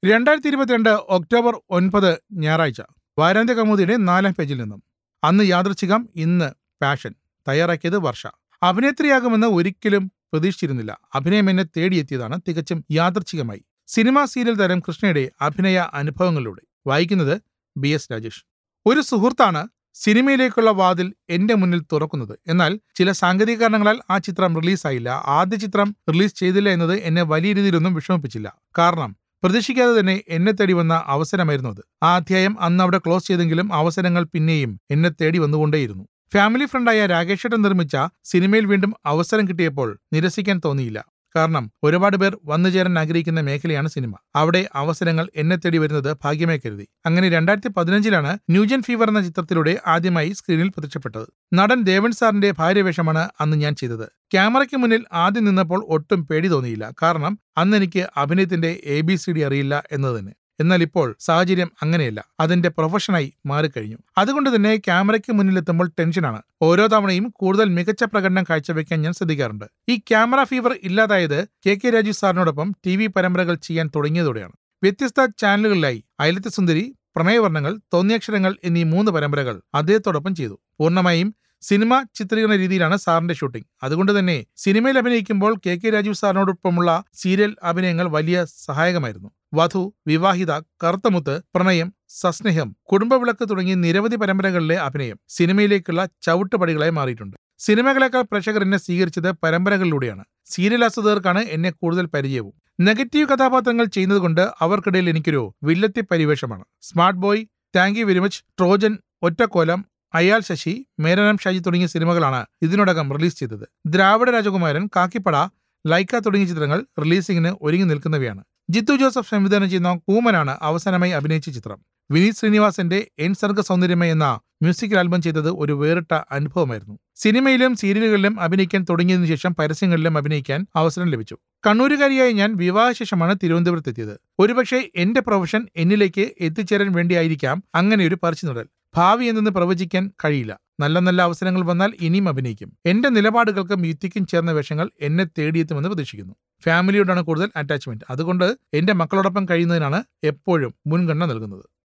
രണ്ടായിരത്തി ഇരുപത്തിരണ്ട് ഒക്ടോബർ ഒൻപത് ഞായറാഴ്ച വാരാന്ത്യ കൗമുദിയുടെ നാലാം പേജിൽ നിന്നും അന്ന് യാദൃച്ഛികം ഇന്ന് പാഷൻ തയ്യാറാക്കിയത് വർഷ അഭിനേത്രിയാകുമെന്ന് ഒരിക്കലും പ്രതീക്ഷിച്ചിരുന്നില്ല അഭിനയം എന്നെ തേടിയെത്തിയതാണ് തികച്ചും യാദൃച്ഛികമായി സിനിമാ സീരിയൽ താരം കൃഷ്ണയുടെ അഭിനയ അനുഭവങ്ങളിലൂടെ വായിക്കുന്നത് ബി എസ് രാജേഷ് ഒരു സുഹൃത്താണ് സിനിമയിലേക്കുള്ള വാതിൽ എന്റെ മുന്നിൽ തുറക്കുന്നത് എന്നാൽ ചില സാങ്കേതിക കാരണങ്ങളാൽ ആ ചിത്രം റിലീസായില്ല ആദ്യ ചിത്രം റിലീസ് ചെയ്തില്ല എന്നത് എന്നെ വലിയ രീതിയിലൊന്നും വിഷമിപ്പിച്ചില്ല കാരണം പ്രതീക്ഷിക്കാതെ തന്നെ എന്നെ തേടി വന്ന അവസരമായിരുന്നു അത് ആ അധ്യായം അന്ന് അവിടെ ക്ലോസ് ചെയ്തെങ്കിലും അവസരങ്ങൾ പിന്നെയും എന്നെ തേടി വന്നുകൊണ്ടേയിരുന്നു ഫാമിലി ഫ്രണ്ടായ രാകേഷേട്ടൻ നിർമ്മിച്ച സിനിമയിൽ വീണ്ടും അവസരം കിട്ടിയപ്പോൾ നിരസിക്കാൻ തോന്നിയില്ല കാരണം ഒരുപാട് പേർ വന്നു ചേരാൻ ആഗ്രഹിക്കുന്ന മേഖലയാണ് സിനിമ അവിടെ അവസരങ്ങൾ എന്നെ തേടി വരുന്നത് ഭാഗ്യമായി കരുതി അങ്ങനെ രണ്ടായിരത്തി പതിനഞ്ചിലാണ് ന്യൂജൻ ഫീവർ എന്ന ചിത്രത്തിലൂടെ ആദ്യമായി സ്ക്രീനിൽ പ്രത്യക്ഷപ്പെട്ടത് നടൻ ദേവൻ സാറിന്റെ ഭാര്യവേഷമാണ് അന്ന് ഞാൻ ചെയ്തത് ക്യാമറയ്ക്ക് മുന്നിൽ ആദ്യം നിന്നപ്പോൾ ഒട്ടും പേടി തോന്നിയില്ല കാരണം അന്ന് എനിക്ക് അഭിനയത്തിന്റെ എ ബി സി ഡി അറിയില്ല എന്നത് തന്നെ എന്നാൽ ഇപ്പോൾ സാഹചര്യം അങ്ങനെയല്ല അതിന്റെ പ്രൊഫഷനായി മാറിക്കഴിഞ്ഞു അതുകൊണ്ട് തന്നെ ക്യാമറയ്ക്ക് മുന്നിലെത്തുമ്പോൾ ടെൻഷനാണ് ഓരോ തവണയും കൂടുതൽ മികച്ച പ്രകടനം കാഴ്ചവെക്കാൻ ഞാൻ ശ്രദ്ധിക്കാറുണ്ട് ഈ ക്യാമറ ഫീവർ ഇല്ലാതായത് കെ കെ രാജു സാറിനോടൊപ്പം ടി വി പരമ്പരകൾ ചെയ്യാൻ തുടങ്ങിയതോടെയാണ് വ്യത്യസ്ത ചാനലുകളിലായി അയലത്തെ സുന്ദരി പ്രണയവർണ്ണങ്ങൾ തോന്നിയക്ഷരങ്ങൾ എന്നീ മൂന്ന് പരമ്പരകൾ അദ്ദേഹത്തോടൊപ്പം ചെയ്തു പൂർണ്ണമായും സിനിമ ചിത്രീകരണ രീതിയിലാണ് സാറിന്റെ ഷൂട്ടിംഗ് അതുകൊണ്ട് തന്നെ സിനിമയിൽ അഭിനയിക്കുമ്പോൾ കെ കെ രാജീവ് സാറിനോടൊപ്പമുള്ള സീരിയൽ അഭിനയങ്ങൾ വലിയ സഹായകമായിരുന്നു വധു വിവാഹിത കറുത്തമുത്ത് പ്രണയം സസ്നേഹം കുടുംബവിളക്ക് തുടങ്ങിയ നിരവധി പരമ്പരകളിലെ അഭിനയം സിനിമയിലേക്കുള്ള ചവിട്ടുപടികളായി മാറിയിട്ടുണ്ട് സിനിമകളെക്കാൾ പ്രേക്ഷകർ എന്നെ സ്വീകരിച്ചത് പരമ്പരകളിലൂടെയാണ് സീരിയൽ ആസ്വദകർക്കാണ് എന്നെ കൂടുതൽ പരിചയവും നെഗറ്റീവ് കഥാപാത്രങ്ങൾ ചെയ്യുന്നതുകൊണ്ട് അവർക്കിടയിൽ എനിക്കൊരു വില്ലത്തി പരിവേഷമാണ് smart boy thank you very much ട്രോജൻ ഒറ്റക്കോലം അയാൾ ശശി മേരനം ഷാജി തുടങ്ങിയ സിനിമകളാണ് ഇതിനോടകം റിലീസ് ചെയ്തത് ദ്രാവിഡ രാജകുമാരൻ കാക്കിപ്പട ലൈക്ക തുടങ്ങിയ ചിത്രങ്ങൾ റിലീസിംഗിന് ഒരുങ്ങി നിൽക്കുന്നവയാണ് ജിത്തു ജോസഫ് സംവിധാനം ചെയ്യുന്ന കൂമനാണ് അവസാനമായി അഭിനയിച്ച ചിത്രം വിനീത് ശ്രീനിവാസന്റെ എൻ സർഗ സൗന്ദര്യമേ എന്ന മ്യൂസിക്കൽ ആൽബം ചെയ്തത് ഒരു വേറിട്ട അനുഭവമായിരുന്നു സിനിമയിലും സീരിയലുകളിലും അഭിനയിക്കാൻ തുടങ്ങിയതിനു ശേഷം പരസ്യങ്ങളിലും അഭിനയിക്കാൻ അവസരം ലഭിച്ചു കണ്ണൂരുകാരിയായ ഞാൻ വിവാഹശേഷമാണ് തിരുവനന്തപുരത്തെത്തിയത് ഒരുപക്ഷെ എന്റെ പ്രൊഫഷൻ എന്നിലേക്ക് എത്തിച്ചേരാൻ വേണ്ടിയായിരിക്കാം അങ്ങനെ ഒരു പറിച്ചുനടൽ ഭാവി എന്തെന്ന് പ്രവചിക്കാൻ കഴിയില്ല നല്ല നല്ല അവസരങ്ങൾ വന്നാൽ ഇനിയും അഭിനയിക്കും എന്റെ നിലപാടുകൾക്കും യുക്തിക്കും ചേർന്ന വേഷങ്ങൾ എന്നെ തേടിയെത്തുമെന്ന് പ്രതീക്ഷിക്കുന്നു ഫാമിലിയോടാണ് കൂടുതൽ അറ്റാച്ച്മെന്റ് അതുകൊണ്ട് എന്റെ മക്കളോടൊപ്പം കഴിയുന്നതിനാണ് എപ്പോഴും മുൻഗണന നൽകുന്നത്